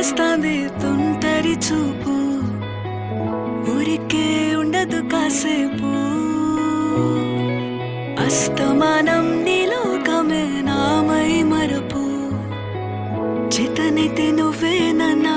చుట్టేస్తాంది తుంటరి చూపు ఊరికే ఉండదు కాసేపు అస్తమానం నీలోకమే నామై మరపు చేతనైతే నువ్వే నన్నా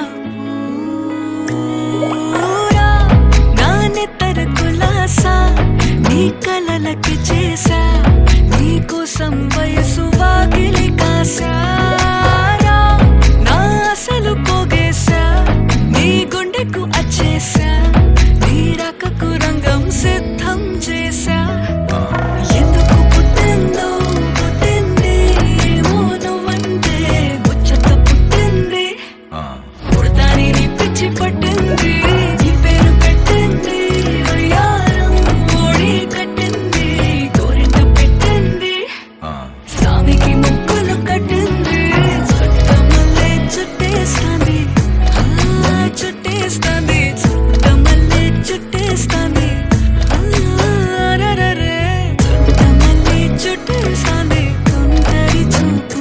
నా నెత్తర కులాసా నీ కలలకి చేసా నీ కోసం వయసు వాకిలి కాసారా నా అసలు పోగేశా నీ గుండెకు అచ్చేసా నీ రకకు రంగం సిద్ధం చేశా ఎందుకు పుట్టిందో పుట్టింది ఏమో నువ్వంటే ముచ్చట పుట్టింది పుడతాని నీ పిచ్చి పట్టింది నీ పేరు పెట్టింది వయ్యారం ఓడి కట్టింది గోరింట పెట్టింది స్వామికి ముక్కులు కట్టింది చుట్టమల్లే చుట్టేస్తాంది ఆ, చుట్టేస్తాంది చుట్టమల్లే చుట్టేస్తాంది ఆ, రరరే. చుట్టమల్లే చుట్టేస్తాంది తుంటరి చూపు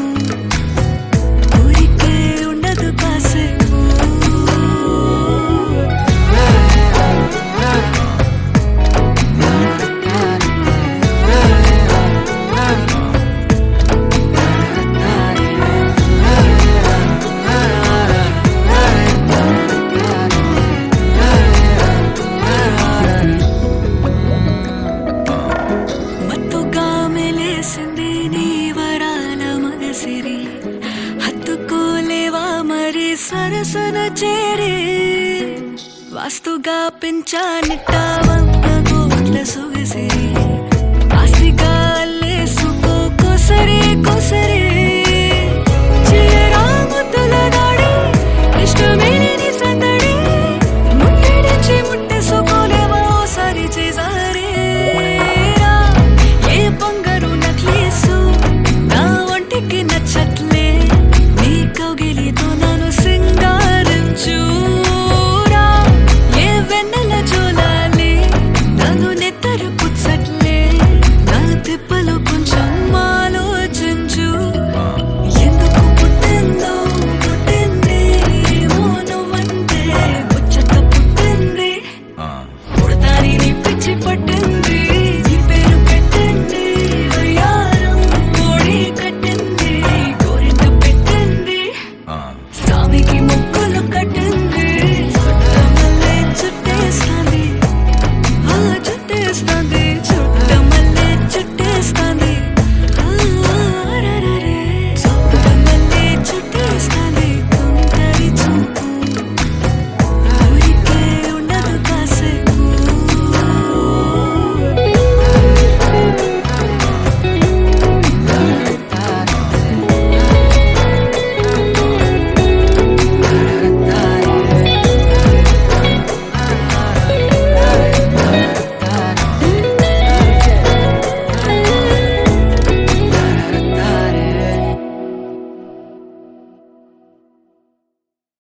ఊరికే ఉండదు కాసేపు మత్తుగా మెలేసింది నీ వరాల మగసిరి హత్తుకోలేవా మరి సరసన చేరి వాస్తుగా పెంచానిట్ట వంద కోట్ల సొగసిరి ఆస్తిగా అల్లేసుకో కొసరి కొసరి